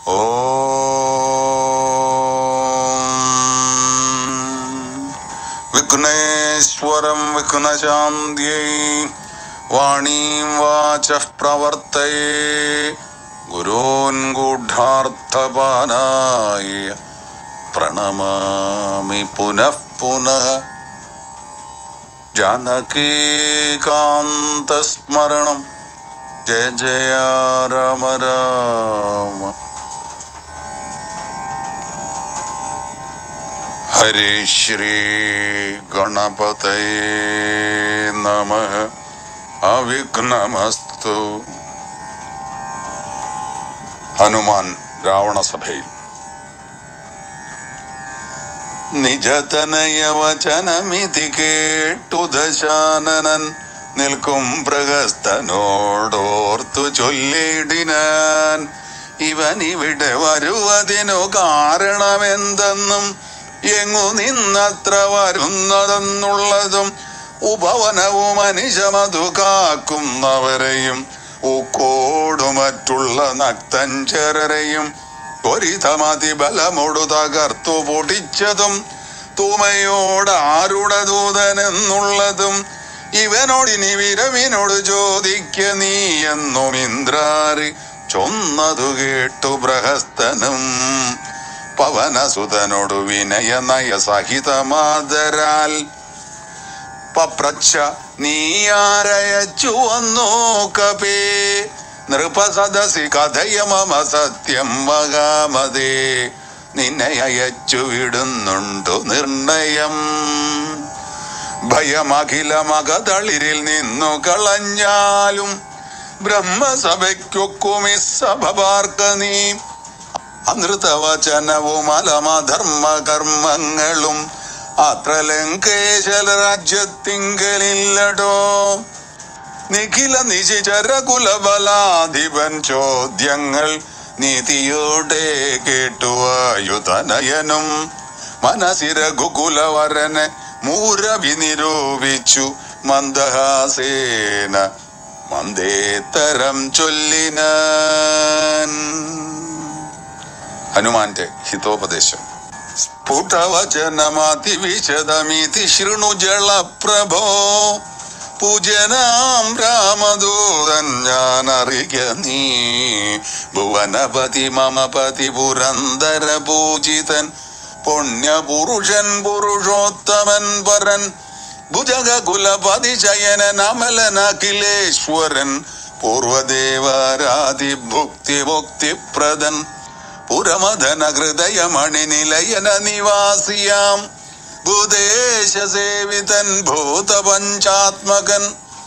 ഓം വിഘ്നേശ്വരം വിഘ്നശാന്തിയൈ വാണീം വാചഃ പ്രവർത്തയേ ഗുരോൻ ഗൂഢാർത്ഥപാനായ പ്രണമാമി പുനഃ പുനഃ ജാനകീകാന്തസ്മരണം ജയ ജയ രാമ രാമ ഹരേ ശ്രീ ഗണപതയേ നമ അവിഘ്നമസ്തു ഹനുമാൻ രാവണസഭയിൽ നിജതനയവചനമിതി കേട്ടു ദശാനനൻ നിൽക്കും പ്രഹസ്തനോടോർത്തു ചൊല്ലിടിനാൻ ഇവൻ ഇവിടെ വരുവതിനു കാരണമെന്തെന്നും എങ്ങു നിന്നത്ര വരുന്നതെന്നുള്ളതും ഉപവനവും അനിശമതു കാക്കുന്നവരെയും ഊക്കോടു മറ്റുള്ള നക്തഞ്ചരരെയും ത്വരിതമതി ബലമൊടു തകർത്തു പൊടിച്ചതും തൂമയോട് ആരുടെ ദൂതനെന്നുള്ളതും ഇവനോടിനി വിരവിനോട് ചോദിക്ക നീ എന്നും ഇന്ദ്രാരി ചൊന്നതു കേട്ടു ബൃഹസ്തനും പവനസുതനോടു വിനയ നയ സഹിതമാതരാൽ പപ്രച്ഛ നീ ആരയച്ചു വന്നു കപേ നൃപസദസി കഥയ മമ സത്യം വകാമതേ നിന്നെ അയച്ചു വിടുന്നുണ്ടു നിർണയം ഭയമഖില മകതളിരിൽ നിന്നു കളഞ്ഞാലും ബ്രഹ്മസഭയ്ക്കൊക്കുമി സഭ പാർക്ക നീ അനൃതവചനവും അലമധർമ്മ കർമ്മങ്ങളും അത്ര ലങ്കേശല രാജ്യത്തിങ്കലില്ലടോ നിഖില നിശിചര കുലബലാധിപൻ ചോദ്യങ്ങൾ നീതിയോടെ കേട്ടുവായുധനയനും മനസിര ഗുകുലവരനെ മൂരവി നിരൂപിച്ചു മന്ദഹാസേന മന്ദേത്തരം ചൊല്ലിനാൻ ഹനുമാന്റെ ഹിതോപദേശം സ്ഫുടവചനമതി വിശദമിതി ശൃണു ജളപ്രഭോ പൂജനാം രാമദൂതൻ ഞാൻ അറിയ നീ ഭുവനപതി മമപതി പുരന്തര പൂജിതൻ പുണ്യപുരുഷൻ പുരുഷോത്തമൻ പരൻ ഭുജഗ കുലപതി ശയനൻ അമലൻ അഖിലേശ്വരൻ പൂർവദേവാരാധി ഭുക്തി മുക്തിപ്രദൻ പുരമദന ഹൃദയമണി നിലയന നിവാസിയാം ഭൂദേശ സേവിതൻ ഭൂതപഞ്ചാത്മകൻ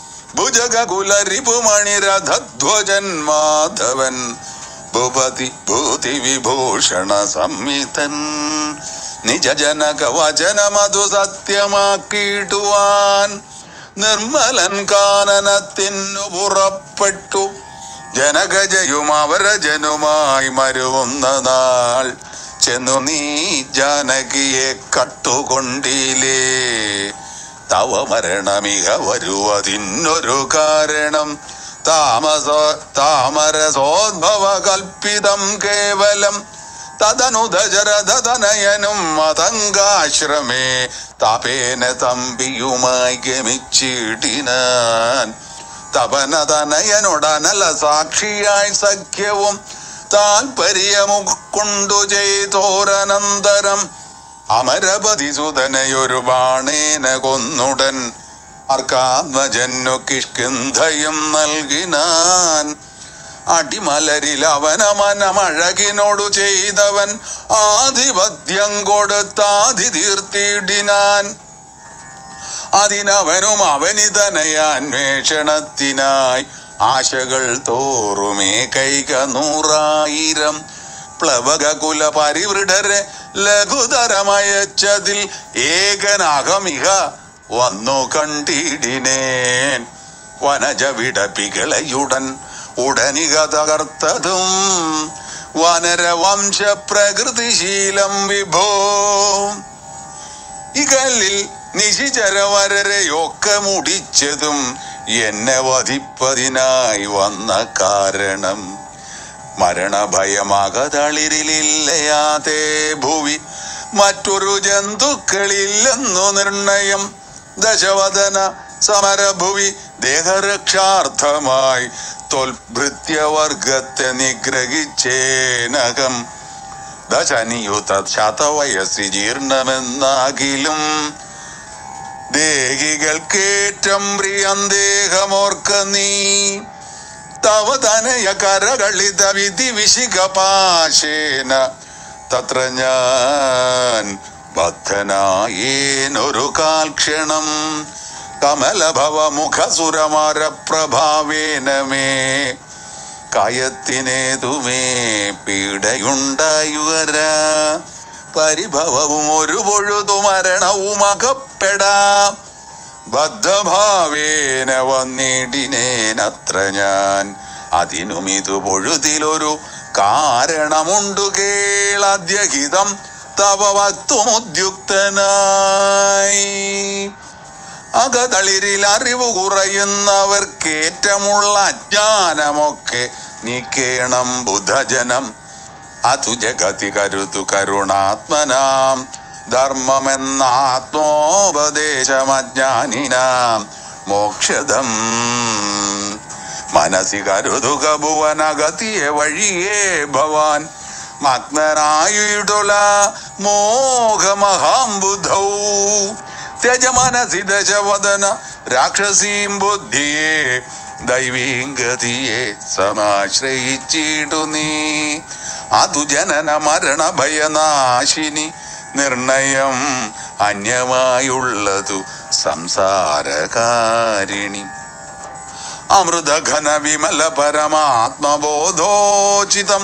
ഭുജകുലരിപുമണിരഥധ്വജൻ മാധവൻ ഭൂപതി ഭൂതി വിഭൂഷണ സംഹിതൻ നിജജനക വചനമതു സത്യമാക്കിയിടുവാൻ നിർമ്മലൻ കാനനത്തിനു പുറപ്പെട്ടു ജനകജയും അവരജനുമായി മരുവുന്ന നാൾ ചെന്നു നീ ജാനകിയെ കട്ടുകൊണ്ടിലേ തവ മരണമിക വരുവതിന്നൊരു കാരണം താമസ താമരസോദ്ഭവ കൽപ്പിതം കേവലം തദനുദജരതനയനും മതങ്കാശ്രമേ താപേന തമ്പിയുമായി ഗമിച്ചിടിനാൻ തപനതനയനൊടനല സാക്ഷിയായി സഖ്യവും താൽപര്യമു കൊണ്ടു ചെയ്തോരനന്തരം അമരപതി സുതനയൊരു ബാണേന കൊന്നുടൻ അർക്കാത്മജന്നു കിഷ്കിന്ധയും നൽകിനാൻ അടിമലരിൽ അവനമനമഴകിനോടു ചെയ്തവൻ ആധിപത്യം കൊടുത്താധി തീർത്തിടിനാൻ അതിനവനും അവനിതനയാന്വേഷണത്തിനായി ആശകൾ തോറുമേ കൈക നൂറായിരം പ്ലവക കുല പരിവൃഢരെ ലഘുതരമയച്ചതിൽ ഏകനാകമിക വന്നു കണ്ടിടിനേൻ വനജ വിടപ്പികളയുടൻ ഉടനിക തകർത്തതും വനരവംശ പ്രകൃതിശീലം വിഭോ ഇകലിൽ നിശിചരവരരെയൊക്കെ മുടിച്ചതും എന്നെ വധിപ്പതിനായി വന്ന കാരണം മരണഭയമകതളിരിലില്ലയാതേ ഭുവി മറ്റൊരു ജന്തുക്കളില്ലെന്നു നിർണയം ദശവദന സമരഭുവി ദേഹരക്ഷാർത്ഥമായി തൊൽഭൃത്യവർഗത്തെ നിഗ്രഹിച്ചേനകം ദശനിയുത ശതവയസ്സി ജീർണമെന്നാകിലും ദേഹികൾക്കേറ്റം പ്രിയം ദേഹമോർക്ക നീ തവ തനയ കരകളിത വിധി വിശിഖപാശേന തത്ര ഞാൻ ബദ്ധനായേനൊരു കാൽക്ഷണം കമലഭവ മുഖസുരമാര പ്രഭാവേന മേ കായത്തിനേതുമേ പീഡയുണ്ടായുവര പരിഭവവും ഒരു പൊഴുതു മരണവും അകപ്പെടാം ബദ്ധഭാവേന വന്നിടിനേനത്ര ഞാൻ അതിനും ഇതു പൊഴുതിലൊരു കാരണമുണ്ടു കേളദ്യഹിതം തവ വക്തുമുദ്യുക്തനായി അകതളിരിൽ അറിവ് കുറയുന്നവർക്കേറ്റമുള്ള അജ്ഞാനമൊക്കെ നീക്കേണം ബുധജനം അതു ജഗതി കരുതു കരുണാത്മനാം ധർമ്മമെന്ന ആത്മോപദേശമജ്ഞാനിനാം മോക്ഷദം മനസ്സി കരുതുക ഭുവനഗതിയെ വഴിയേ ഭവാൻ മഗ്നനായിടുല മോഹമഹാംബുധൗ ത്യജ മനസി ദശവദന രാക്ഷസീം ബുദ്ധിയെ ദൈവീം ഗതിയെ സമാശ്രയിച്ചിടു നീ അതു ജനന മരണ ഭയനാശിനി നിർണയം അന്യമായുള്ളതു സംസാരകാരിണി അമൃതഘന വിമല പരമാത്മബോധോചിതം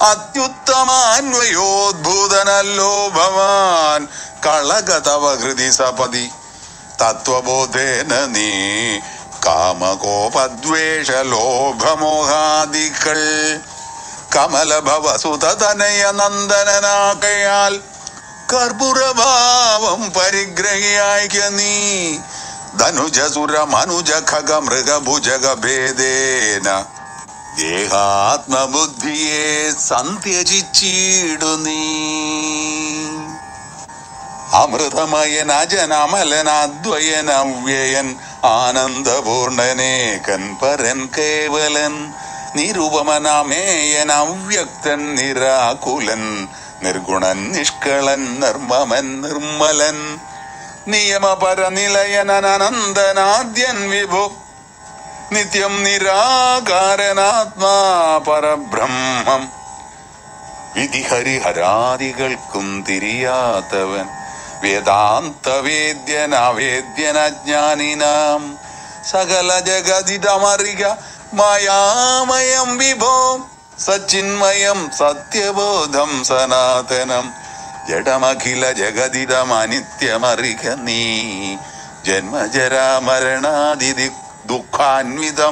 അത്യുത്തമാന്വയോദ്ഭൂതനല്ലോ ഭവാൻ കളകതവ ഹൃദി സപതി തത്വബോധേന നീ കാമകോപദ്വേഷ ലോഭമോഹാദികൾ കമലഭവ സുതനയ നന്ദനനാകയാൽ കർപ്പുരഭാവം പരിഗ്രഹിയായിക്ക നീ ധനുജസുര മനുജ ഖഗ മൃഗഭുജഗ ഭേദേന ദേഹാത്മബുദ്ധിയെ സന്ത്യജിച്ചിടു നീ അമൃതമയൻ അജനമലൻ അദ്വയൻ അവ്യയൻ ആനന്ദപൂർണനേകൻ പരൻ കേവലൻ നിരുപമനമേയൻ അവ്യക്തൻ നിരാകുലൻ നിർഗുണൻ നിഷ്കളൻ നിർമ്മമൻ നിർമ്മലൻ നിയമപരനിലയൻ അനന്തനാദ്യൻ വിഭു നിത്യം നിരാകാരനാത്മാ പരബ്രഹ്മം വിധി ഹരിഹരാദികൾക്കും തിരിയാത്തവൻ വേദാന്തവേദ്യൻ അവേദ്യനജ്ഞാനിനാം സകല ജഗതിതമറിക മായാമയം വിഭോ സച്ചിന്മയം സത്യബോധം സനാതനം ജഡമഖില ജഗതിതമനിത്യമറിക നീ ജന്മജരാമരണാദി ദുഃഖാൻവിതം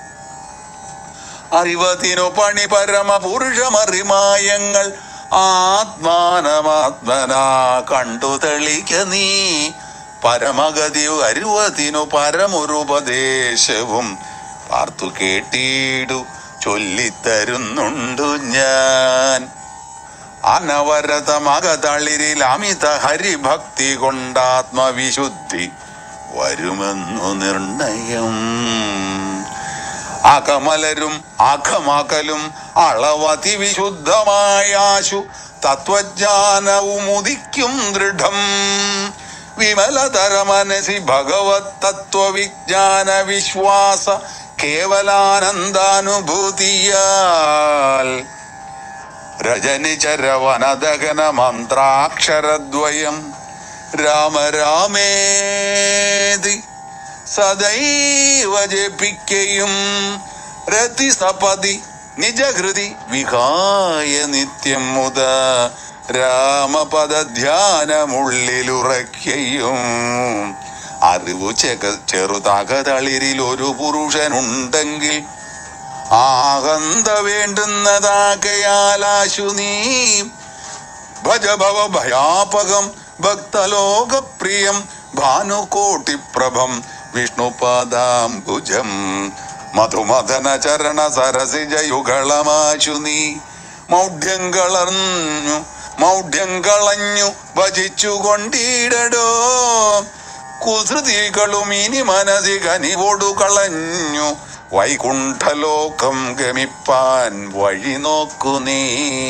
അറിവത്തിനു പണി പരമ പുരുഷമറിമായങ്ങൾ ആത്മാനമാത്മനാ കണ്ടു തെളിക്ക നീ പരമഗതിയു അരുവത്തിനു പരമൊരുപദേശവും പാർത്തു കേട്ടിടു ചൊല്ലിത്തരുന്നുണ്ടു ഞാൻ അനവരതമകതളിരിൽ അമിത ഹരിഭക്തി കൊണ്ടാത്മവിശുദ്ധി വരുമെന്നു നിർണയം അകമലരും അഖമകലും അളവതി വിശുദ്ധമായാശു തത്വജ്ഞാനവും ഉദിക്കും ദൃഢം വിമലതര മനസി ഭഗവത് തത്വവിജ്ഞാന വിശ്വാസ കേവലാനന്ദാനുഭൂതിയാൽ രജനിചരവനദഗന മന്ത്രാക്ഷരദ്വയം രാമ രാമേതി സദൈവ ജപിക്കയും രതിസപതി നിജഹൃതി വിഹായ നിത്യം മുത രാമപദധ്യാനമുള്ളിലുറയ്ക്കയും അറിവു ചെക ചെറുതകതളിരിൽ ഒരു പുരുഷനുണ്ടെങ്കിൽ ആകന്ത വേണ്ടുന്നതാകയാലാശു നീ ഭജഭവ ഭയാപകം ഭക്തലോകപ്രിയം ഭാനുകോട്ടിപ്രഭം വിഷ്ണുപാദാംബുജം മധുമദന ചരണ സരസിജയുകളമാശു നീ മൗഢ്യം കളർന്നു മൗഢ്യം കളഞ്ഞു ഭജിച്ചു കൊണ്ടിടടോ കുസൃതികളും ഇനി മനസ്സി കനിവോടു കളഞ്ഞു വൈകുണ്ഠലോകം ഗമിപ്പാൻ വഴി നോക്കു നീ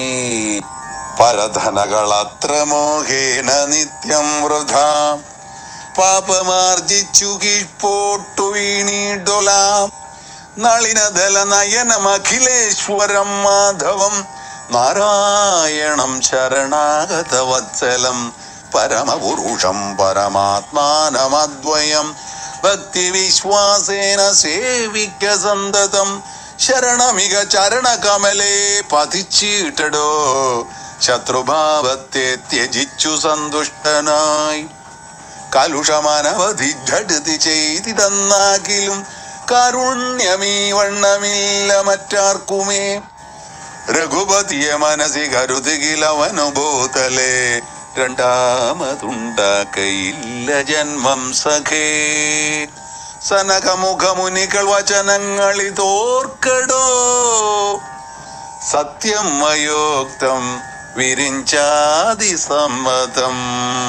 പരധനകൾ അത്ര മോഹേന നിത്യം വൃഥ പാപമാർജിച്ചു കീഴ്പോട്ടു വീണിടൊലാം നളിനദല നയനമഖിലേശ്വരം മാധവം നാരായണം ശരണാഗത വത്സലം പരമപുരുഷം പരമാത്മാനമദ്വയം ഭക്തിവിശ്വാസേന സേവിക്ക സന്തതം ശരണമിക ചരണകമലേ പതിച്ചിട്ടടോ ശത്രുഭാവത്തെ ത്യജിച്ചു സന്തുഷ്ടനായി കലുഷമനവധി ഘടുതി ചെയ്തിടന്നാകിലും കാരുണ്യമീ വണ്ണമില്ല മറ്റാർക്കുമേ രഘുപതിയെ മനസ്സി കരുതുകിലവനുഭൂതലേ രണ്ടാമതുണ്ടാക്കയില്ല ജന്മം സഖേ സനകമുഖമുനികൾ വചനങ്ങളി തോർക്കടോ സത്യം മയോക്തം വിരിഞ്ചാതി സമ്മതം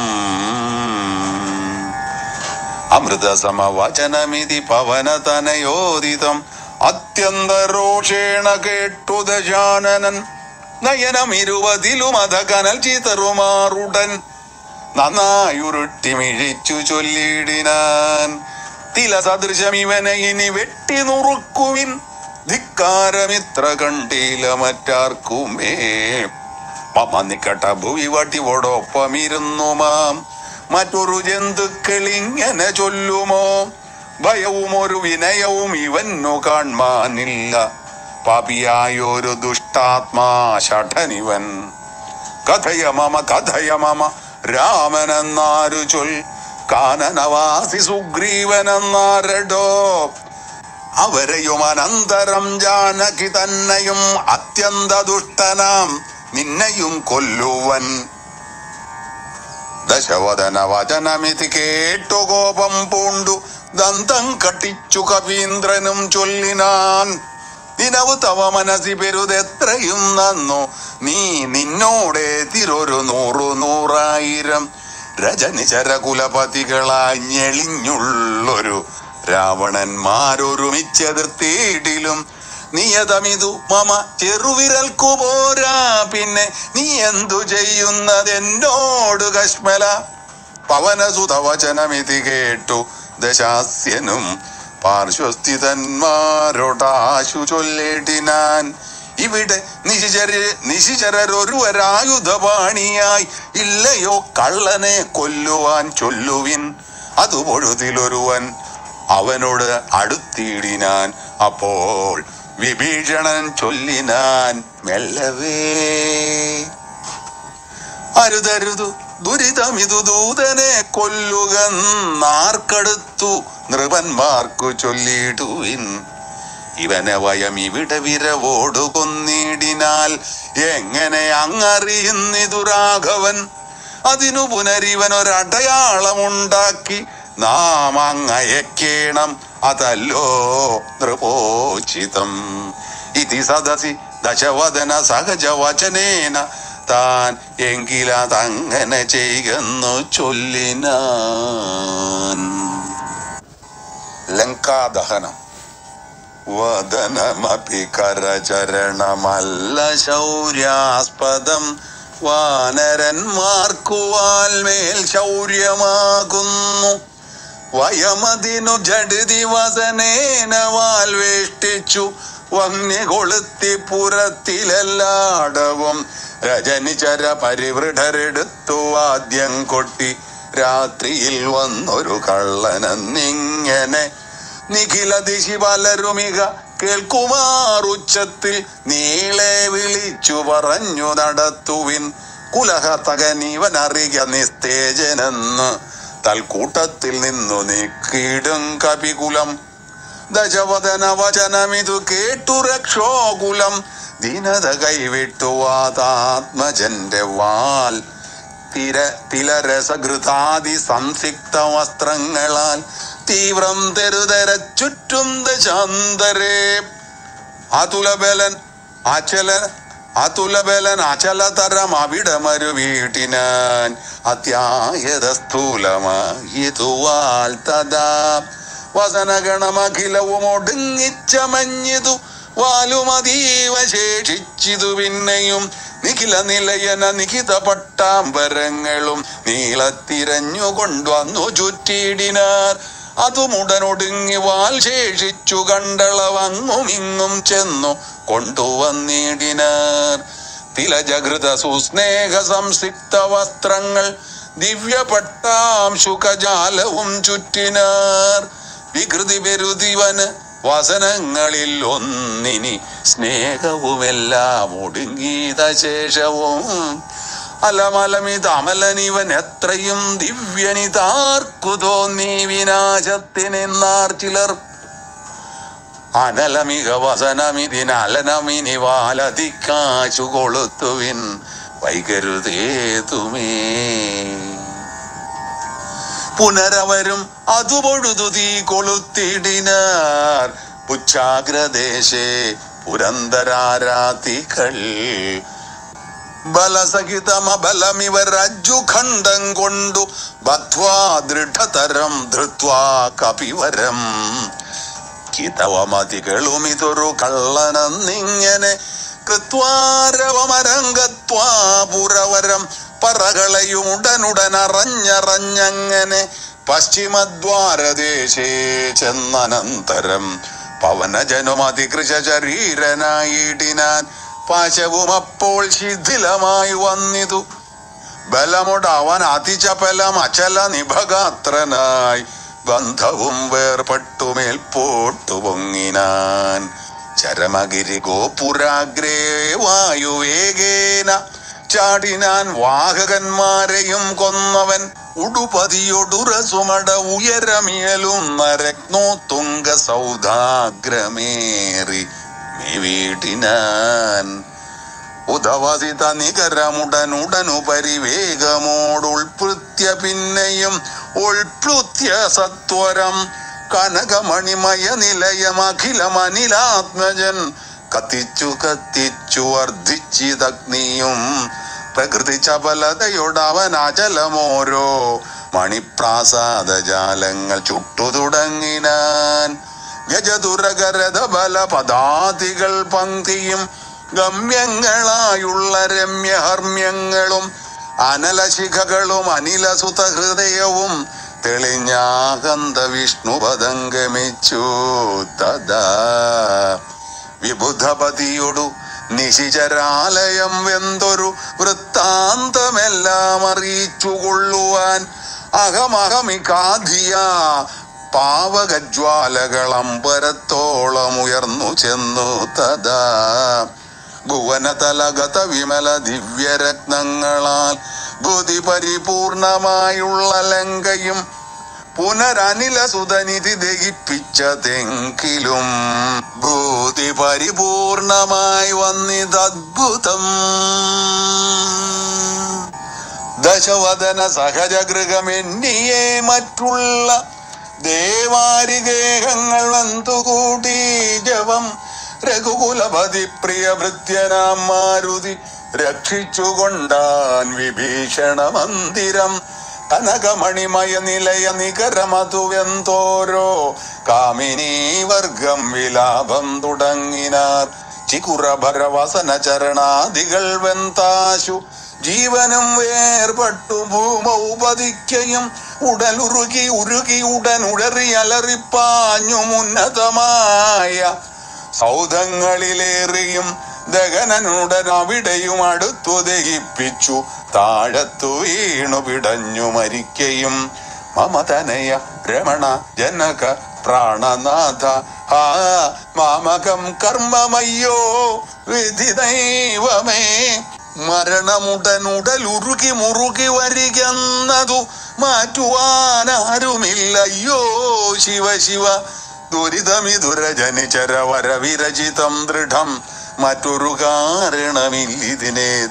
അമൃതസമവചനമിതി പവനതനയോദിതം അത്യന്തരോഷേണ കേട്ടു ദശാനനൻ നയനമിരുവതിലും അധ കനൽ ചിതറുമാറുടൻ നന്നായുരുട്ടി മിഴിച്ചു ചൊല്ലിടിനാൻ തില സദൃശം ഇവനെ ഇനി വെട്ടി നുറുക്കുവിൻ ധിക്കാരമിത്ര കണ്ടില്ല മറ്റാർക്കുമേ മമ നിക്കട്ട ഭുവി വട്ടിവോടൊപ്പമിരുന്നു മാം മറ്റൊരു ജന്തുക്കൾ ഇങ്ങനെ ചൊല്ലുമോ ഭയവും ഒരു വിനയവും ഇവന്നു കാൺമാനില്ല പാപിയായൊരു ദുഷ്ടാത്മാ ഷഠനിവൻ കഥയ മമ കഥയ മമ രാമനെന്നാരു ചൊൽ കാനനവാസി സുഗ്രീവനെന്നാരടോ അവരെയും അനന്തരം ജാനകി തന്നെയും അത്യന്ത ദുഷ്ടനാം നിന്നെയും കൊല്ലുവൻ ദശവദന വചനമിതി കേട്ടു കോപം പൂണ്ടു ദന്തം കട്ടിച്ചു കവീന്ദ്രനും ചൊല്ലിനാൻ ദിനവു തവ മനസ്സി പെരുതെത്രയും നന്നു നീ നിന്നോടെ തിരൊരു നൂറു നൂറായിരം രജനിചര കുലപതികളായി ഞെളിഞ്ഞുള്ളൊരു രാവണന്മാരൊരുമിച്ചെതിർത്തിയിടിലും നിയതമിതു മമ ചെറുവിരൽക്കു പോരാ പിന്നെ നീ എന്തു ചെയ്യുന്നതെന്നോട് കശ്മല പവനസുതവചനമിതി കേട്ടു ദശാസ്യനും പാർശ്വസ്ഥിതന്മാരോടാശു ചൊല്ലിടിനാൻ ഇവിടെ നിശിചര നിശിചരൊരുവരായുധപാണിയായി ഇല്ലയോ കള്ളനെ കൊല്ലുവാൻ ചൊല്ലുവിൻ അതു പൊഴുതിലൊരുവൻ അവനോട് അടുത്തിടിനാൻ അപ്പോൾ വിഭീഷണൻ ചൊല്ലിനാൻ മെല്ലവേ അരുതരുതു ദുരിതമിതു ദൂതനെ കൊല്ലുക നാർക്കടുത്തു നൃപന്മാർക്കു ചൊല്ലിടുവിൻ ഇവനെ വയം ഇവിടെ വിരവോടു കൊന്നിടിനാൽ എങ്ങനെ അങ്ങറിയുന്നിതു രാഘവൻ അതിനു പുനരിവൻ ഒരടയാളമുണ്ടാക്കി നാം അങ്ങയക്കേണം അതല്ലോ നൃപോചിതം ഇതി സദസി ദശവദന സഹജവചനേന താൻ എങ്കിലതങ്ങനെ ചെയ്യുന്നു ചൊല്ലിനാൻ ലങ്കാദഹനം വദനമപി കരചരണമല്ല ശൗര്യാസ്പദം വാനരന്മാർക്കുവാൽമേൽ ശൗര്യമാകുന്നു വയമതിനു ജഡതി വസനേന വാൽ വേഷ്ടിച്ചു വന്യ കൊളുത്തി പുറത്തിലെല്ലാടവും രജനിചര പരിവൃഢരെടുത്തു വാദ്യം കൊട്ടി രാത്രിയിൽ വന്നൊരു കള്ളനെന്നിങ്ങനെ നിഖില ദിശി പലരുമിക കേൾക്കുമാറുച്ചത്തിൽ നീളെ വിളിച്ചു പറഞ്ഞു നടത്തുവിൻ കുലഹതകനീവൻ അറിക നിസ്തേജനെന്ന് തൽക്കൂട്ടത്തിൽ നിന്നു നീക്കിയിടും കപികുലം ദശവദന വചനമിതു കേട്ടു രക്ഷോകുലം ദീനത കൈവിട്ടു വാതാത്മജന്റെ വാൽ തിര തിലരസഘൃതാദി സംസിക്ത വസ്ത്രങ്ങളാൽ തീവ്രം തെരുതര ചുറ്റും ദശാന്തരേ അതുലബലൻ അചലൻ അതുലബലൻ അചലതരം അവിടമരു വീട്ടിനാൻ അത്യായത സ്ഥൂലമായിതുവാൽ തഥാ വസനഗണമഖിലവും ഒടുങ്ങിച്ചമഞ്ഞിതു വാലുമതീവ ശേഷിച്ചിതു പിന്നെയും നിഖില നിലയന നിഖിത പട്ടാമ്പരങ്ങളും നീളത്തിരഞ്ഞു കൊണ്ടുവന്നു ചുറ്റിയിടിനാർ അതുമുടനൊടുങ്ങി വാൽ ശേഷിച്ചു കണ്ടളവങ്ങും ഇങ്ങും ചെന്നു കൊണ്ടുവന്നിടിനാർ തിലജകൃത സുസ്നേഹ സംസിക്ത വസ്ത്രങ്ങൾ ദിവ്യപട്ടാംശുകജാലവും ചുറ്റിനാർ വികൃതി പെരുതിവന് വസനങ്ങളിൽ ഒന്നിനി സ്നേഹവുമെല്ലാം ഒടുങ്ങിയത ശേഷവും അലമലമിത് അമലനിവൻ എത്രയും ദിവ്യനിതാർക്കു തോന്നി വിനാശത്തിനെന്നാർ ചിലർ അനലമിക വസനമിതിനലനമിനി വാലതിക്കാശു കൊളുത്തുവിൻ വൈകരുതേതുമേ പുനരവരും അതുപൊഴുതു തീ കൊളുത്തിടിനാർ പുച്ഛാഗ്രദേശേ പുരന്തരാരാതികൾ ബലസഹിതമബലമിവരജ്ജുഖണ്ഡം കൊണ്ടു ബദ്ധ്വാ ദൃഢതരം ധൃത്വാ കപിവരം കിതവമതികളുമിതൊരു കള്ളനെന്നിങ്ങനെ കൃത്വാരവമരംഗത്വാ പുരവരം പറകളയുമുടനുടനറഞ്ഞറഞ്ഞങ്ങനെ പശ്ചിമദ്വാരദേശേ ചെന്നനന്തരം പവനജനുമതികൃശ ശരീരനായിടിനാൻ പാശവും അപ്പോൾ ശിഥിലമായി വന്നിതു ബലമുട് അവൻ അതിചപലം അചല നിഭഗാത്രനായി ബന്ധവും വേർപെട്ടു മേൽപോട്ടു പൊങ്ങിനാൻ ചരമഗിരി ഗോപുരാഗ്രേ വായുവേഗേന ചാടിനാൻ വാഹകന്മാരെയും കൊന്നവൻ ഉടുപതിയൊടുറസുമട ഉയരമിയലുന്ന രത്നോത്തുംഗ സൗധാഗ്രമേറി വീട്ടിനാൻ ഉദവസിത നികരമുടനുടനു പരിവേഗമോടുൾപൃത്യ പിന്നെയും ഉൾപ്ലുത്യ സത്വരം കനകമണിമയ നിലയം അഖിലമനിലാത്മജൻ കത്തിച്ചു കത്തിച്ചു വർദ്ധിച്ചിതഗ്നിയും പ്രകൃതി ചപലതയോടവൻ അചലമോരോ മണിപ്രാസാദ ജാലങ്ങൾ ചുട്ടു തുടങ്ങിനാൻ ഗജതുരകരഥ ബല പദാതികൾ പങ്ക്തിയും ഗമ്യങ്ങളായുള്ള രമ്യഹർമ്യങ്ങളും അനലശിഖകളും അനിലസുത ഹൃദയവും തെളിഞ്ഞാകന്ത വിഷ്ണു പദംഗമിച്ചു തഥാ വിബുദ്ധപതിയൊടു നിശിചരാലയം വെന്തൊരു വൃത്താന്തമെല്ലാം അറിയിച്ചു കൊള്ളുവാൻ അഹമഹമികാധിയ പാവകജ്വാലകൾ ഉയർന്നു ചെന്നു തഥാ ഭുവനതലഗത വിമല ദിവ്യരത്നങ്ങളാൽ ബുധി പരിപൂർണമായുള്ള ലങ്കയും പുനരനില സുതനിധി ദഹിപ്പിച്ചതെങ്കിലും ഭൂതി പരിപൂർണമായി വന്നിതദ്ഭുതം ദശവദന സഹജഗൃഹമെന്നിയെ മറ്റുള്ള ദേവാരികേഹങ്ങൾ വന്നുകൂടി ജവം രഘുകുലപതി പ്രിയ ഭൃത്യനാം മാരുതി രക്ഷിച്ചുകൊണ്ടാൻ വിഭീഷണ മന്ദിരം കനകമണിമയ നിലയ നികരമതുവെന്തോരോ കാമിനീ വർഗം വിലാപം തുടങ്ങിനാർ ചികുറഭരവസന ചരണാദികൾ വെന്താശു ജീവനും വേർപെട്ടു ഭൂമൗപതിക്കയും ഉടലുരുകി ഉരുകി ഉടൻ ഉടറി അലറിപ്പാഞ്ഞു ഉന്നതമായ സൗധങ്ങളിലേറിയും ദഗനനുടൻ അവിടെയും അടുത്തു ദഹിപ്പിച്ചു താഴത്തു വീണു പിടഞ്ഞു മരിക്കയും മമതനയ രമണ ജനക പ്രാണനാഥ ആ മാമകം കർമ്മമയ്യോ വിധി ദൈവമേ മരണമുടനുടലുരുകി മുറുകി വരികന്നതു മാറ്റുവാനാരുമില്ലയ്യോ ശിവ ശിവ ദുരിതമിതുരജനിചര വരവിരചിതം ദൃഢം മറ്റൊരു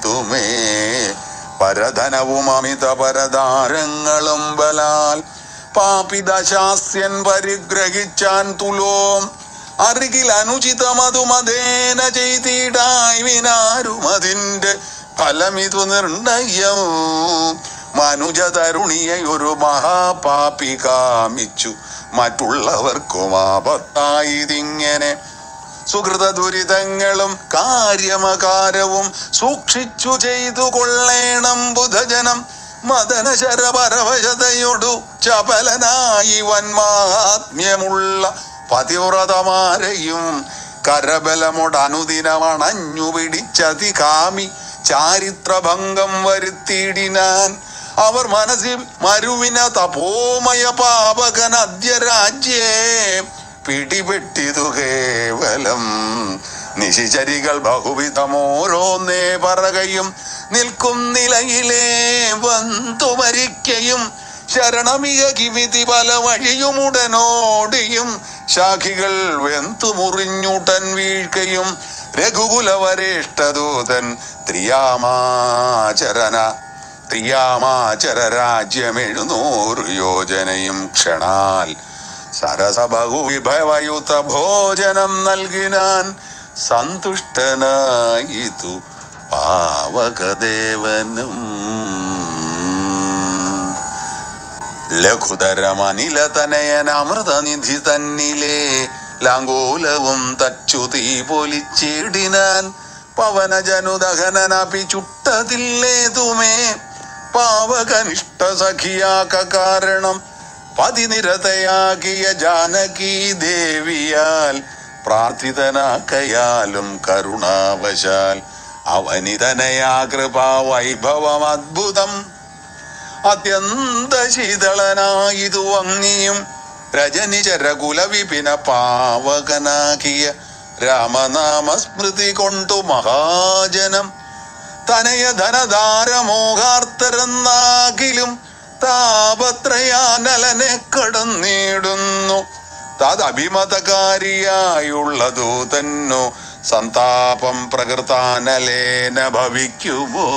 കാരണമില്ലിതിനേതുമേ പരധനവും അമിത പരധാരങ്ങളും ബലാൽ പാപിദശാസ്യൻ പരിഗ്രഹിച്ചാൻ തുലോം അരികിൽ അനുചിതമതു മതേന ചെയ്തിടായി വിനാരും അതിന്റെ ഫലമിതു നിർണയം മനുജ തരുണിയെ ഒരു മഹാപാപി കാമിച്ചു മറ്റുള്ളവർക്കും ആപത്തായതിങ്ങനെ സുഹൃത ദുരിതങ്ങളും കാര്യമകാരവും സൂക്ഷിച്ചു ചെയ്തു കൊള്ളേണം ബുധജനം മദന ശരപരവശതയൊടു ചപലനായി വന്മാത്മ്യമുള്ള പതിവ്രതമാരെയും കരബലമൊടനുദിനമണഞ്ഞു പിടിച്ചതികാമി ചാരിത്രഭംഗം വരുത്തിയിടിനാൻ അവർ മനസ്സിൽ മരുവിന തപോമയ പാപകൻ അദ്യ രാജ്യേ പിടിപെട്ടിതു കേവലം നിശിചരികൾ ബഹുവിധമോരോന്നേ പറകയും നിൽക്കും നിലയിലേ വന്തു മരിക്കയും ശരണമിക കിവിതി പല വഴിയുമുടനോടിയും ശാഖികൾ വെന്തു മുറിഞ്ഞുടൻ വീഴ്കയും രഘുകുലവരേഷ്ടദൂതൻ ത്രിയാമാചരന ത്രിയാമാചര രാജ്യമെഴുന്നൂറ് യോജനയും ക്ഷണാൽ സരസ ബഹുവിഭവയുത ഭോജനം നൽകിനാൻ സന്തുഷ്ടനായിതു പാവകദേവനും ലഘുതരമനിലതനയൻ അമൃതനിധി തന്നിലെ ലാങ്കോലവും തച്ചു തീ പൊലിച്ചിടിനാൻ പവനജനുദഹനനപി ചുട്ടതില്ലേതുമേ പാവകനിഷ്ഠ സഖിയാക കാരണം പതിനിരതയാകിയ ജാനകി ദേവിയാൽ പ്രാർത്ഥിതനാക്കയാലും കരുണാവശാൽ അവനിതനയാ കൃപാ വൈഭവം അദ്ഭുതം അത്യന്ത ശീതളനായിതു അങ്ങിയും രജനിചരകുല വിപിന പാവകനാകിയ രാമനാമ സ്മൃതി കൊണ്ടു മഹാജനം തനയ ധനധാരമോഹാർത്തരെന്നാകിലും താപത്രയാനലനെ കടന്നിടുന്നു തദഭിമതകാരിയായുള്ളതു തന്നു സന്താപം പ്രകൃതാനലേന ഭവിക്കുമോ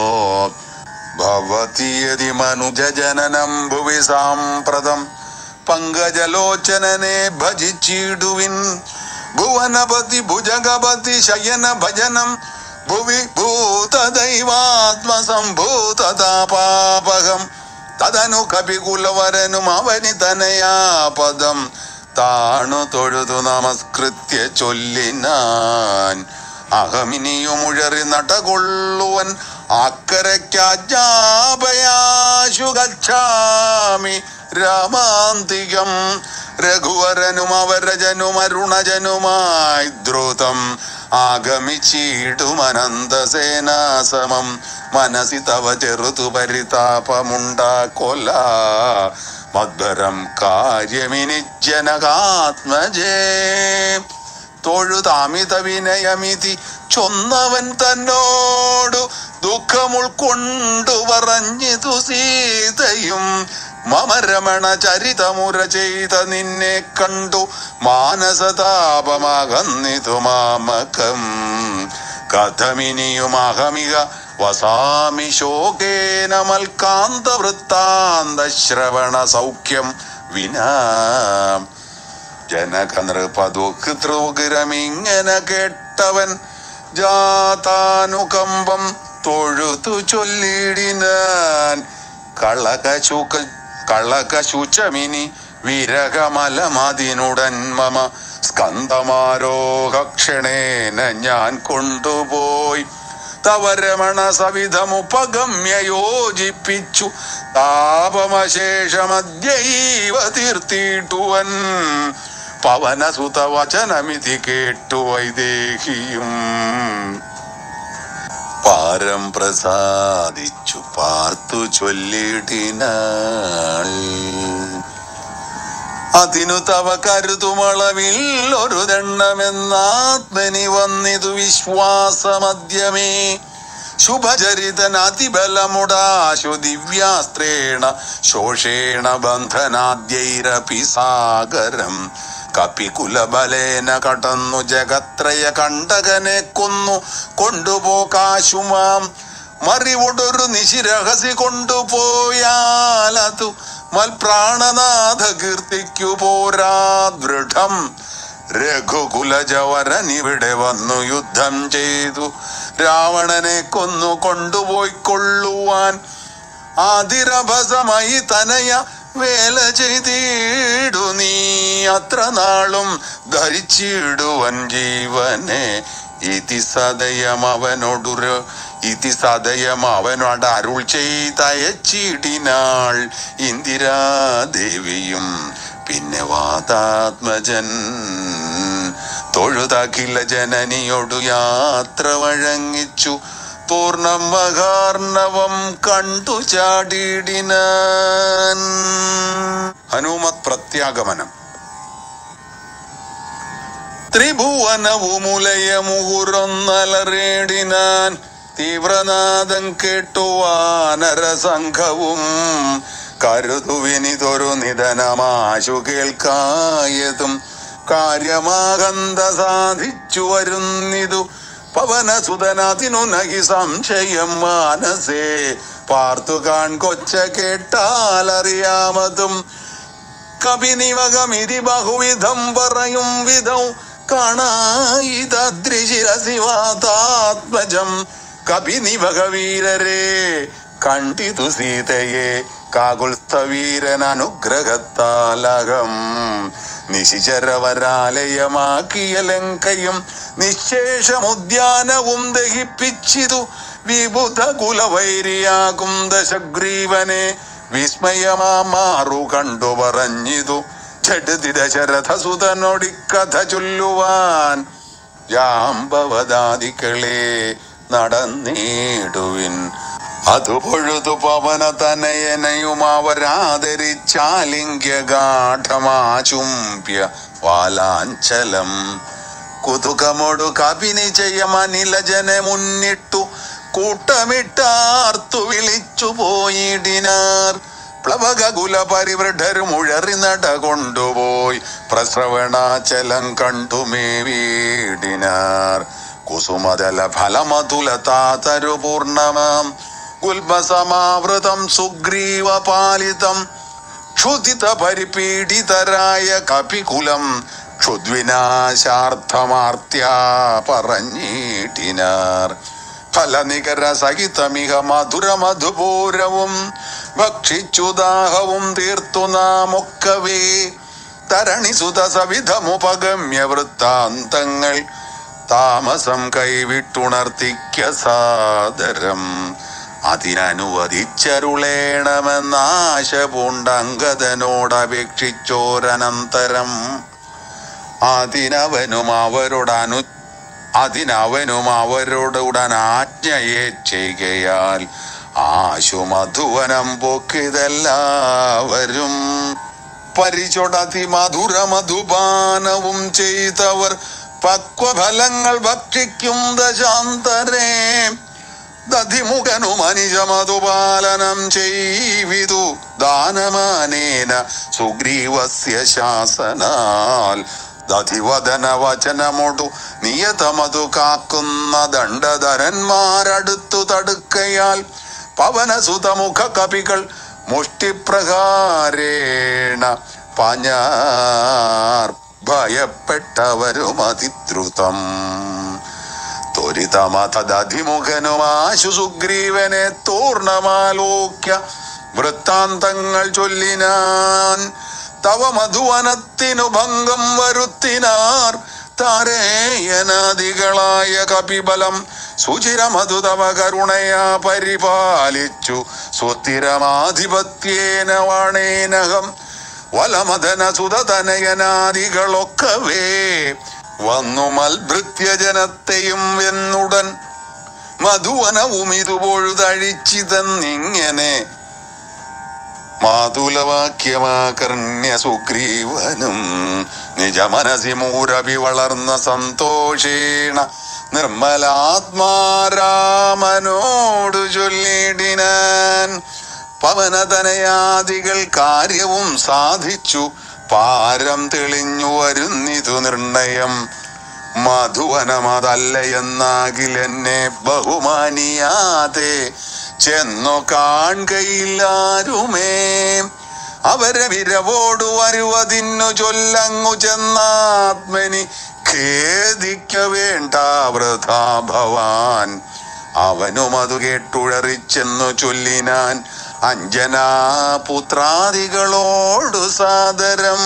ഭവതിയതി മനുജജനനം ഭുവി സാമ്പ്രതം പങ്കജലോചനനെ ഭജിച്ചിടുവിൻ ഭുവനപതി ഭുജഗപതി ശയന ഭജനം ഭുവി ഭൂതദൈവാത്മസംഭൂതതാപാപകം തദനു കപികുലവരനും അവനി തനയാപദം താണു തൊഴുതു നമസ്കൃത്യ ചൊല്ലിനാൻ അഹമിനിയുമുഴറി നടകൊള്ളുവൻ അക്കരയ്ക്കാജാപയാശു ഗച്ഛാമി രാമാന്തികം രഘുവരനും അവരജനും അരുണജനുമായി ദ്രുതം ആഗമിച്ചിടുമനന്തസേനാസമം മനസി തവ ചെറുതു പരിതാപമുണ്ടാക്കൊല്ല മദ്ഭരം കാര്യമിനി ജനകാത്മജേ തൊഴുതാമിത വിനയമിതി ചൊന്നവൻ തന്നോടു ദുഃഖമുൾക്കൊണ്ടു പറഞ്ഞിതു സീതയും മമരമണ ചരിതമുര ചെയ്ത നിന്നെ കണ്ടു മാനസതാപമകന്നിതു മാമകം കഥമിനിയും അഹമിക വസാമി ശോകേന മൽക്കാന്ത വൃത്താന്ത ശ്രവണ സൗഖ്യം വിനാ ജനകനൃപദുഃഖൃഗിരമിങ്ങനെ കേട്ടവൻ ജാതാനുകമ്പം തൊഴുതു ചൊല്ലിടിനാൻ കളകശുക കളകശുചമിനി വിരകമലമതിനുടൻ മമ സ്കന്ധമാരോഹക്ഷണേന ഞാൻ കൊണ്ടുപോയി തവരമണ സവിധമുപഗമ്യ യോജിപ്പിച്ചു താപമശേഷമദ്യൈവ തീർത്തിട്ടുവൻ പവനസുത വചനമിതി കേട്ടു വൈദേഹിയും പാരം പ്രസാദിച്ചു പാർത്തു ചൊല്ലിടിനാൾ അതിനു തവ കരുതുമളവിൽ ഒരു ദണ്ണമെന്നാത്മനി വന്നിതു വിശ്വാസമദ്യമേ ശുഭചരിതൻ അതിബലമുടാശു ദിവ്യാസ്ത്രേണ ശോഷേണ ബന്ധനാദ്യൈരപി സാഗരം കപികുലബലേന കടന്നു ജഗത്രയ കണ്ടകനെ കൊന്നു കൊണ്ടുപോകാശുമാം മറിവൊടൊരു നിശിരഹസി കൊണ്ടുപോയാലതു മൽപ്രാണനാഥ കീർത്തിക്കു പോരാ ദൃഢം രഘുകുലജവരൻ ഇവിടെ വന്നു യുദ്ധം ചെയ്തു രാവണനെ കൊന്നു കൊണ്ടുപോയിക്കൊള്ളുവാൻ ആതിരഭസമായി തനയ വേല ചെയ്തിടു നീ അത്ര നാളും ധരിച്ചിടുവൻ ജീവനെ ഇതി സദയം അവനോടൊരു ഇതി സദയം അവനോട് അരുൾ ചെയ്തയച്ചിടിനാൾ ഇന്ദിരാദേവിയും പിന്നെ വാതാത്മജൻ തൊഴുതഖില ജനനിയോടു യാത്ര വഴങ്ങിച്ചു പൂർണ്ണം മഹാർണവം കണ്ടു ചാടിയിടിനാൻ ഹനുമത് പ്രത്യാഗമനം ത്രിഭുവനവുമുലയമുകുറൊന്നലറേടിനാൻ തീവ്രനാദം കേട്ടു വാനരസംഘവും കരുതുവിനിതൊരു നിധനമാശു കേൾക്കായതും കാര്യമാകന്ത സാധിച്ചു വരുന്നിതു പവനസുതനതിനു നഹി സംശയം മാനസേ പാർത്തു കാൺ കൊച്ച കേട്ടാലറിയാമതും കപിനിവകമിതി ബഹുവിധം പറയും വിധം കാണായിതദ്രിശിരസിവാതാത്മജം കപിനിവകവീരരെ കണ്ടിതു സീതയെ കാകുൽസ്ഥവീരൻ അനുഗ്രഹത്താലകം നിശിചരവരാലയമാക്കിയ ലങ്കയും നിശേഷമുദ്യാനവും ദഹിപ്പിച്ചിതു വിബുധ കുലവൈരിയാകും ദശഗ്രീവനെ വിസ്മയമാറു കണ്ടു പറഞ്ഞിതു ചടുതി ദശരഥസുതനൊടിക്കഥ ചൊല്ലുവാൻ ജാമ്പവദാദികളെ നടന്നിടുവിൻ അതു പൊഴുതു പവന തനയനയും അവരാദരിച്ചാലിംഗ്യ ഗാഠമാചുംപ്യ വാലാഞ്ചലം കുതുകമൊടു കപിനിചയമനിലജനെ മുന്നിട്ടു കൂട്ടമിട്ടാർത്തു വിളിച്ചു പോയിടിനാർ പ്ലവകുല പരിവൃഢരും ഉഴറി നട കൊണ്ടുപോയി പ്രസ്രവണാചലം കണ്ടുമേ വീടിനാർ കുസുമതല ഫലമതുലതാതരു പൂർണ്ണമാം ഗുൽബസമാവൃതം സുഗ്രീവ പാലിതം ക്ഷുതിത പരിപീഡിതരായ കപികുലം ക്ഷുദ്വിനാശാർത്ഥമാർത്യാ പറഞ്ഞിട്ടിനാർ ഫലനികര സഹിതമിക മധുര മധുപൂരവും ഭക്ഷിച്ചു ദാഹവും തീർത്തു നാമൊക്കവേ തരണിസുത സവിധമുപഗമ്യ വൃത്താന്തങ്ങൾ താമസം കൈവിട്ടുണർത്തിക്ക സാദരം അതിനനുവദിച്ചരുളേണമെന്നാശ പൂണ്ടങ്കദനോടപേക്ഷിച്ചോരനന്തരം അതിനവനും അവരോടനു അതിനവനും അവരോടുടൻ ആജ്ഞയെ ചെയ്യുകയാൽ ആശു മധുവനം പൊക്കിതെല്ലാവരും പരിചൊടതി മധുര മധുപാനവും ചെയ്തവർ പക്വഫലങ്ങൾ ഭക്ഷിക്കും ദശാന്തരേ ദധിമുഖനു മനിജമതുപാലനം ചെയ്വിതു ദാനമാനേന സുഗ്രീവസ്യ ശാസനാൽ ദധിവദന വചനമൊടു നിയതമതു കാക്കുന്ന ദണ്ഡധരന്മാരടുത്തു തടുക്കയാൽ പവനസുതമുഖ കപികൾ മുഷ്ടിപ്രകാരേണ പഞ്ഞാർ ഭയപ്പെട്ടവരും അതിദ്രുതം ത്വരിതമതധിമുഖനുമാശു സുഗ്രീവനെ പൂർണ്ണമാലോക്യ വൃത്താന്തങ്ങൾ ചൊല്ലിനാൻ തവ മധുവനത്തിനു ഭംഗം വരുത്തിനാർ താരേയനാദികളായ കപിബലം സുചിരമധു തവ കരുണയാ പരിപാലിച്ചു സുസ്ഥിരമാധിപത്യേന വാണേനകം വലമദന സുതനയനാദികളൊക്കവേ വന്നു മൽഭൃത്യജനത്തെയും എന്നുടൻ മധുവനവും ഇതുപൊഴുതഴിച്ചിതന്നിങ്ങനെ മാതുലവാക്യമാകർണ്യ സുഗ്രീവനും നിജമനസി മൂരവി വളർന്ന സന്തോഷേണ നിർമ്മലാത്മാരാമനോടു ചൊല്ലിടിനാൻ പവനതനയാദികൾ കാര്യവും സാധിച്ചു പാരം തെളിഞ്ഞു വരുന്നിതു നിർണയം മധുവനമതല്ല എന്നാകിലെന്നെ ബഹുമാനിയാതെ ചെന്നു കാൺകയില്ലാരുമേ അവരെ വിരവോടു വരുവതിന്നു ചൊല്ലങ്ങു ചെന്നാത്മനി ഖേദിക്ക വേണ്ട വൃഥാ ഭവാൻ അവനും അത് കേട്ടുഴറിച്ചെന്നു ചൊല്ലിനാൻ അഞ്ജനാ പുത്രാദികളോടു സാദരം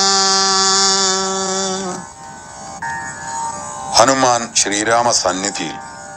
ഹനുമാൻ ശ്രീരാമ സന്നിധിയിൽ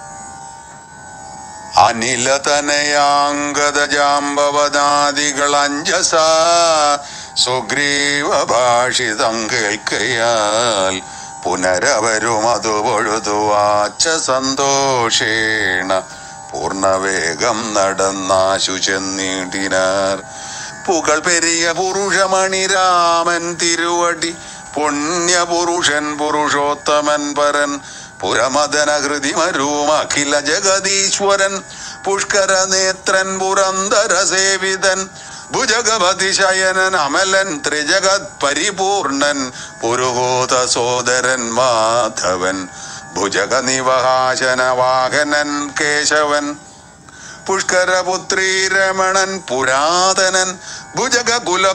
അനിലതനയാംഗതജാമ്പവനാദികൾ അഞ്ജസ സുഗ്രീവ ഭാഷിതം കേൾക്കയാൽ പുനരവരും അതു പൊഴുതുവാച്ച സന്തോഷേണ പൂർണ്ണവേഗം നടന്നാശു ചെന്നീടിനാർ പുകൾ പെരിയ പുരുഷമണി രാമൻ തിരുവടി പുണ്യപുരുഷൻ പുരുഷോത്തമൻ പരൻ പുരമദന ഹൃതിമരൂം അഖില ജഗദീശ്വരൻ പുഷ്കര നേത്രൻ പുരന്തര സേവിതൻ ഭുജഗപതി ശയനൻ അമലൻ ത്രിജഗത് പരിപൂർണൻ പുരുഹൂത സോദരൻ മാധവൻ ഭുജഗ നിവഹാശന വാഹനൻ കേശവൻ പുഷ്കരപുത്രീ രമണൻ പുരാതനൻ ഭുജഗ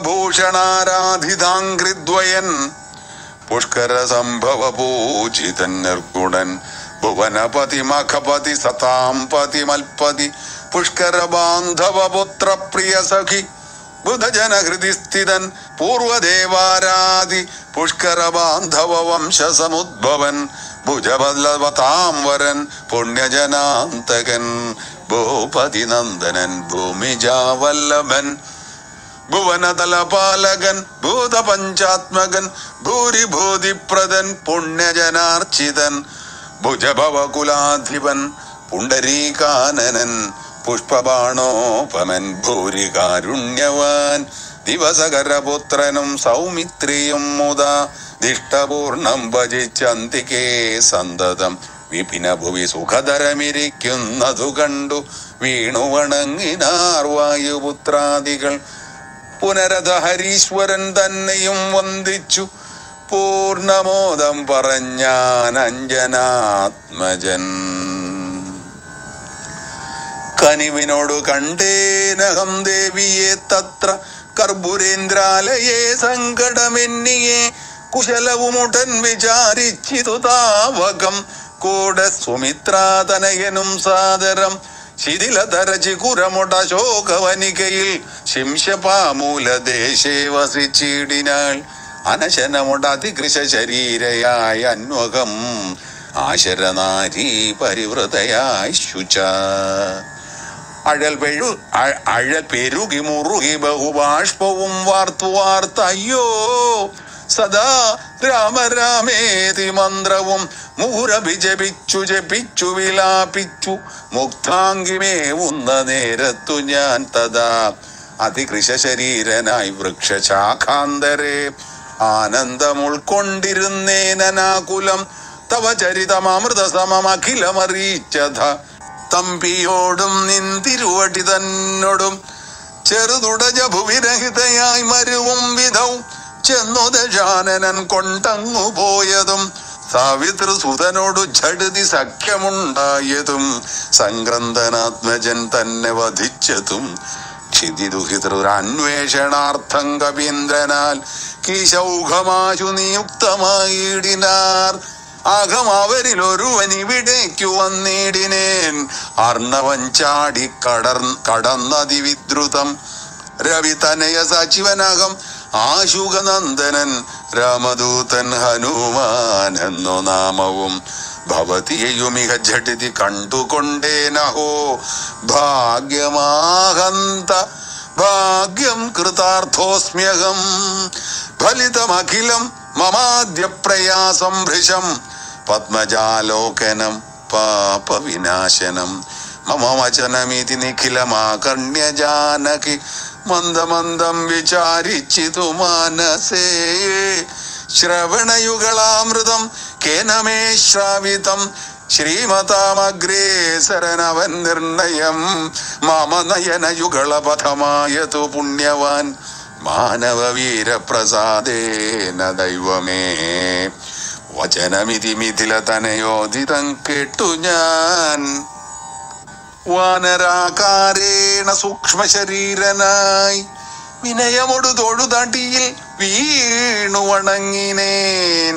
കുലഭൂഷണാരാധിതാംഘ്രിദ്വയൻ പുഷ്കര സംഭവ പൂജിതൻ നിർഗുണൻ ഭുവനപതി മഖപതി സതാംപതി മൽപതി പുഷ്കര ബാന്ധവ പുത്ര പ്രിയ സഖി ബുധജന ഹൃദി സ്ഥിതൻ പൂർവദേവാരാധി പുഷ്കര ബാന്ധവ വംശ സമുദ്ഭവൻ ഭുജബലവതാംവരൻ പുണ്യജനാന്തകൻ ഭൂപതി നന്ദനൻ ഭൂമിജാവല്ലഭൻ ഭുവനതലപാലകൻ ഭൂതപഞ്ചാത്മകൻ ഭൂരിഭൂതിപ്രദൻ പുണ്യജനാർച്ചിതൻ ഭുജഭവകുലാധിപൻ പുണ്ടരീകാനനൻ പുഷ്പബാണോപമൻ ഭൂരികാരുണ്യവാൻ ദിവസകരപുത്രനും സൗമിത്രിയും മുത ദിഷ്ടപൂർണം ഭജിച്ചന്തികേ സന്തതം വിപിന ഭുവി സുഖതരമിരിക്കുന്നതു കണ്ടു വീണു വണങ്ങിനാർ വായുപുത്രാദികൾ പുനരത ഹരീശ്വരൻ തന്നെയും വന്ദിച്ചു പൂർണമോദം പറഞ്ഞാൻ അഞ്ജനാത്മജൻ കനിവിനോടു കണ്ടേനഹം ദേവിയെ തത്ര കർപ്പുരേന്ദ്രാലയെ സങ്കടമെന്നിയെ കുശലവുമുടൻ വിചാരിച്ചിതു താവകം കൂടെ സുമിത്രാതനയനും സാദരം ശിഥിലതരചികുരമുട ശോകവനികയിൽ ശിംശപാമൂലദേശേ വസിച്ചിടിനാൾ അനശനമുട അതികൃശ ശരീരയായ അന്വകം ആശരനാരി പരിവൃതയായി ശുച അഴൽ പെഴു അ- അഴൽ പെരുകി മുറുകി ബഹുബാഷ്പവും വാർത്തു വാർത്ത അയ്യോ സദാ രാമരാമേതി മന്ത്രവും മുഹുരഭി ജപിച്ചു ജപിച്ചു വിലാപിച്ചു മുക്താംഗിമേവുന്ന നേരത്തു ഞാൻ തഥാ അതികൃശ ശരീരനായി വൃക്ഷശാഖാന്തരെ ആനന്ദം ഉൾക്കൊണ്ടിരുന്നേനാകുലം തവ ചരിതമൃത സമമഖിലമറിയിച്ചത തമ്പിയോടും നിന്തിരുവടി തന്നോടും ചെറുതുടജ ഭുവിരഹിതയായി മരുവും വിധൗ ചെന്നു ദശാനനൻ കൊണ്ടങ്ങു പോയതും സാവിതൃസുതനോടു ഝടുതി സഖ്യമുണ്ടായതും സംക്രന്ദനാത്മജൻ തന്നെ വധിച്ചതും ക്ഷിതിദുഹിതൃരന്വേഷണാർത്ഥം കവീന്ദ്രനാൽ കീശൗഘമാശു നിയുക്തമായിടിനാർ അകം അവരിൽ ഒരുവൻ ഇവിടേക്കു വന്നിടിനേൻ അർണവൻ ചാടി കടർ കടന്നതി വിദ്രുതം രവി തനയ സച്ചിവനകം ആശുകനന്ദനൻ രാമദൂതൻ ഹനുമാൻ എന്നു നാമവും ഭവതിയെയുമിക ജഡിതി കണ്ടുകൊണ്ടേനഹോ ഭാഗ്യമാഹന്ത ഭാഗ്യം കൃതാർത്ഥോസ്മ്യഹം ഫലിതമഖിലം മമാദ്യ പ്രയാസം ഭൃശം പത്മജാലോകനം പാപവിനാശനം മമ വചനമിതി നിഖിലമാകർണ്യ ജാനകി മന്ദമന്ദം വിചാരിച്ചിതു മാനസേ ശ്രവണയുഗളാമൃതം കേനമേ ശ്രാവിതം ശ്രീമതാമഗ്രേസരനവൻ നിർണയം മമ നയനയുഗളപഥമായതു പുണ്യവാൻ മാനവവീരപ്രസാദേന ദൈവമേ വചനമിതി മിഥില തനയോദിതം കേട്ടു ഞാൻ വാനരാകാരേണ സൂക്ഷ്മ ശരീരനായി വിനയമൊടു തൊഴുതടിയിൽ വീണു വണങ്ങിനേൻ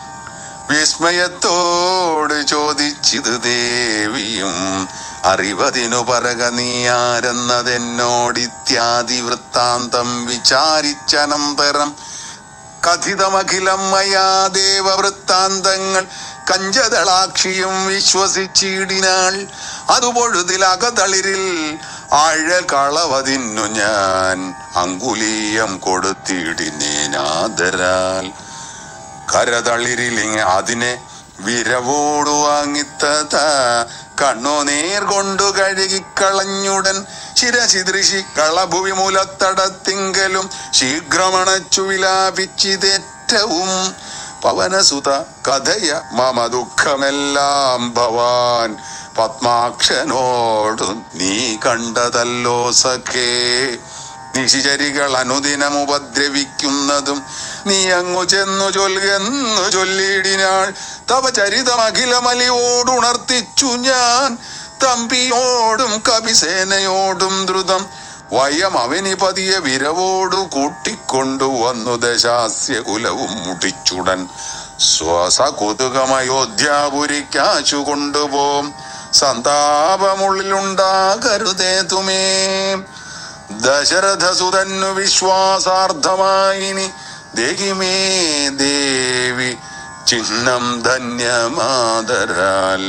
വിസ്മയത്തോട് ചോദിച്ചിത് ദേവിയും അറിവതിനു പറക നീ ആരെന്നതെന്നോടിത്യാദി വൃത്താന്തം വിചാരിച്ചനന്തരം കഥിതമഖിലം മയാ ദേവവൃത്താന്തങ്ങൾ കഞ്ചതളാക്ഷിയും വിശ്വസിച്ചിടിനാൾ അതുപൊഴുതിലകതളിരിൽ ആഴ കളവതിന്നു ഞാൻ അങ്കുലീയം കൊടുത്തിടിനേനാദരാൽ കരതളിരിലിങ് അതിനെ വിരവോടു വാങ്ങിത്തത കണ്ണുനീർ കൊണ്ടു കഴുകിക്കളഞ്ഞുടൻ ശിരശിദൃശി കളഭുവി മൂലത്തടത്തിങ്കലും ശീഘ്രമണച്ചു വിലാപിച്ചിതേറ്റവും പവനസുത കഥയ മമ ദുഃഖമെല്ലാം ഭവാൻ പത്മാക്ഷനോടു നീ കണ്ടതല്ലോ സഖേ നിശിചരികൾ അനുദിനം ഉപദ്രവിക്കുന്നതും നീ അങ്ങു ചെന്നു ചൊൽകെന്നു ചൊല്ലിയിടിനാൾ തവ ചരിതമഖിലമലിയോടുണർത്തിച്ചു ഞാൻ തമ്പിയോടും കവിസേനയോടും ദ്രുതം വയം അവനി പതിയെ വിരവോടു കൂട്ടിക്കൊണ്ടു വന്നു ദശാസ്യ കുലവും മുടിച്ചുടൻ സ്വസകുതുകമയോധ്യാപുരിക്കാശു കൊണ്ടുപോം സന്താപമുള്ളിലുണ്ടാകരുതേ തുമേ ദശരഥസുതന്നു വിശ്വാസാർത്ഥമായിനി ദേഹിമേ ദേവി ചിഹ്നം ധന്യമാതരാൽ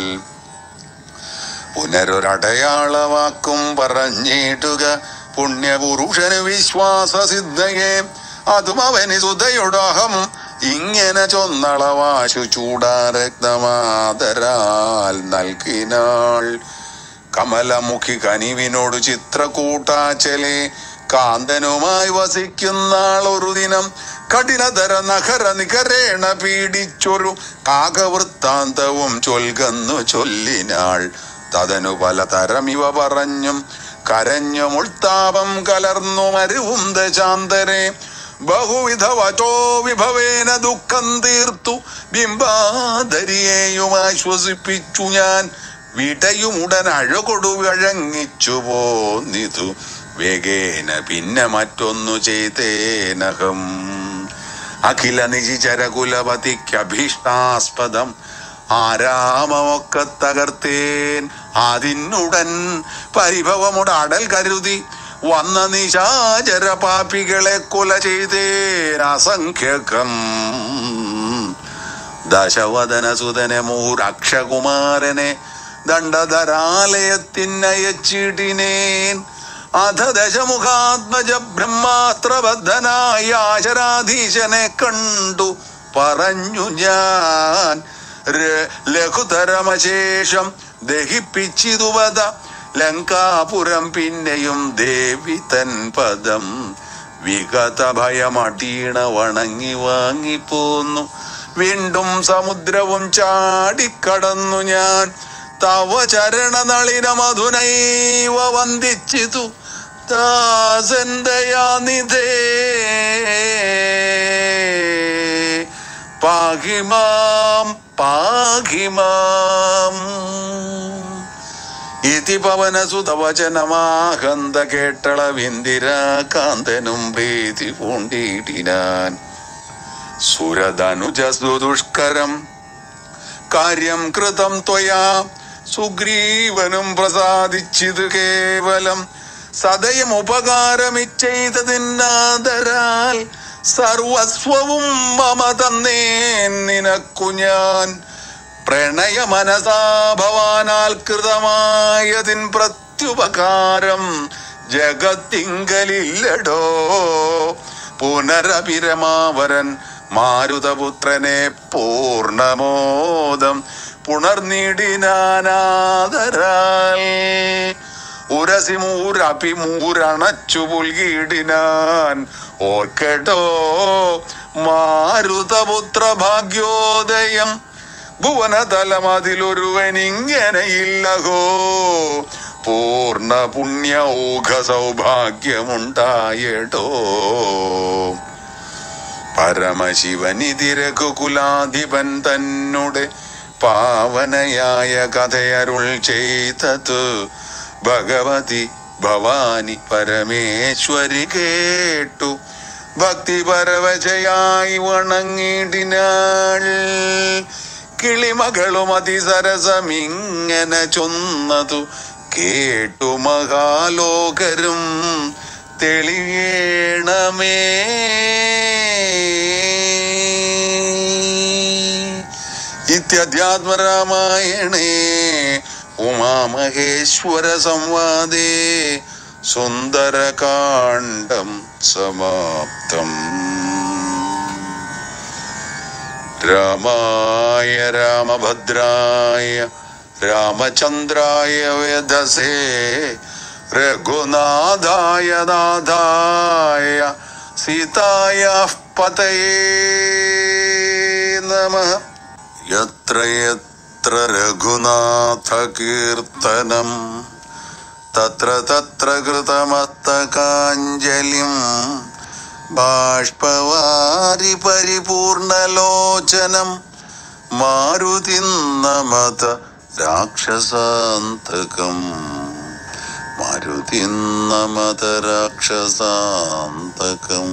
പുനരൊരടയാളവാക്കും പറഞ്ഞിടുക പുണ്യപുരുഷന് വിശ്വാസസിദ്ധയെ അതും അവന് സുതയുടഹം ഇങ്ങനെ ചൊന്നളവാശു ചൂടാരക്തമാതരാൽ നൽകിനാൾ കമലമുഖി കനിവിനോട് ചിത്രകൂട്ടാച്ചലെ കാന്തനുമായി വസിക്കുന്നാൾ ഒരു ദിനം കഠിനതര നഗര നികരേണ പീഡിച്ചൊരു കാകവൃത്താന്തവും ചൊൽകന്നു ചൊല്ലിനാൾ തതനു പലതരമിവ പറഞ്ഞും കരഞ്ഞും ഉൾത്താപം കലർന്നു മരുവും ദശാന്തരെ ബഹുവിധ വചോ വിഭവേന ദുഃഖം തീർത്തു ബിംബാധരിയെയും ആശ്വസിപ്പിച്ചു ഞാൻ വിടയുമുടൻ അഴകൊടു വഴങ്ങിച്ചു പോന്നിതു വേഗേന പിന്നെ മറ്റൊന്നു ചെയ്തേനഹം അഖില നിശിചരകുലപതിക്കഭീഷ്ടാസ്പദം ആരാമമൊക്കെ തകർത്തേൻ അതിനുടൻ പരിഭവമുടെ അടൽ കരുതി വന്ന നിശാചര പാപികളെ കൊല ചെയ്തേൻ അസംഖ്യകം ദശവദനസുതനെ മൂരക്ഷകുമാരനെ ദണ്ഡധരാലയത്തിനയച്ചിടിനേൻ അധ ദശമുഖാത്മജ ബ്രഹ്മാസ്ത്രബദ്ധനായ ആശരാധീശനെ കണ്ടു പറഞ്ഞു ഞാൻ ര- ലഘുതരമശേഷം ദഹിപ്പിച്ചിതുവത ലങ്കാപുരം പിന്നെയും ദേവി തൻ പദം വിഗത ഭയമടീണ വണങ്ങി വാങ്ങിപ്പോന്നു വീണ്ടും സമുദ്രവും ചാടിക്കടന്നു ഞാൻ തവ ചരണനളിന മധുനൈവ വന്ദിച്ചിതു ദാസന്തയാനിധേ പാഹിമാം പാഹിമാം ഇതി പവനസുതവചനമാഹന്ത കേട്ടളവിന്ദിരാകാന്തനും പ്രീതി പൂണ്ടിടിനാൻ സുരധനുജസു ദുഷ്കരം കാര്യം കൃതം ത്വയാ സുഗ്രീവനും പ്രസാദിച്ചിത് കേവലം സദയം ഉപകാരമിച്ചെയ്തതിനാദരാൽ സർവസ്വവും മമ തന്നേൻ നിനക്കു ഞാൻ പ്രണയമനസാഭവാനാൽ കൃതമായതിൻ പ്രത്യുപകാരം ജഗത്തിങ്കലില്ലടോ പുനരഭിരമാവരൻ മാരുതപുത്രനെ പൂർണമോദം പുണർന്നിടിനാനാദരാൽ ഉരസി മൂരപി മൂരണച്ചു പുൽകിടിനാൻ ഓർക്കട്ടോ മാരുതപുത്ര ഭാഗ്യോദയം ഭുവനതലമതിലൊരുവനിങ്ങനെയില്ലഹോ പൂർണ്ണ പുണ്യ ഊഘ സൗഭാഗ്യമുണ്ടായടോ പരമശിവനിതിരകുലാധിപൻ തന്നെ പാവനയായ കഥയരുൾ ചെയ്തത് ഭഗവതി ഭവാനി പരമേശ്വരി കേട്ടു ഭക്തി പരവശയായി വണങ്ങിടിനാൾ കിളിമകളും അതിസരസമിങ്ങനെ ചൊന്നതു കേട്ടു മഹാലോകരും തെളിയേണമേ ഇത്യധ്യാത്മരാമായണേ ഉമാമഹേശ്വര സംവാദേ സുന്ദരകാണ്ഡം സമാപ്തം രാമായ രാമഭദ്രായ രാമചന്ദ്രായ വേദസേ രഘുനാഥായ നാഥായ സീതായ പതയേ നമഃ യത്ര യത്ര രഘുനാഥ കീർത്തനം തത്ര തത്ര കൃതമസ്തകാഞ്ജലിം ബാഷ്പവാരി പരിപൂർണലോചനം മാരുതിന്നമത രാക്ഷസാന്തകം മാരുതിന്നമത രാക്ഷസാന്തകം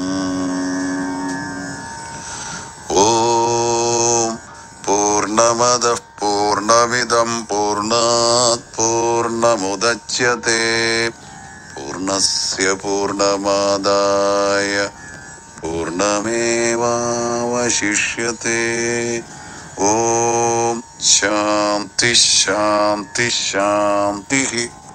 ഓം പൂർണ്ണമത പൂർണ്ണമിദം പൂർണ്ണാത് പൂർണ്ണമുദച്യത്തെ പൂർണ്ണസ്യ പൂർണ്ണമാദായ പൂർണ്ണമേവാവശിഷ്യത്തെ ഓം ശാന്തി ശാന്തി ശാന്തി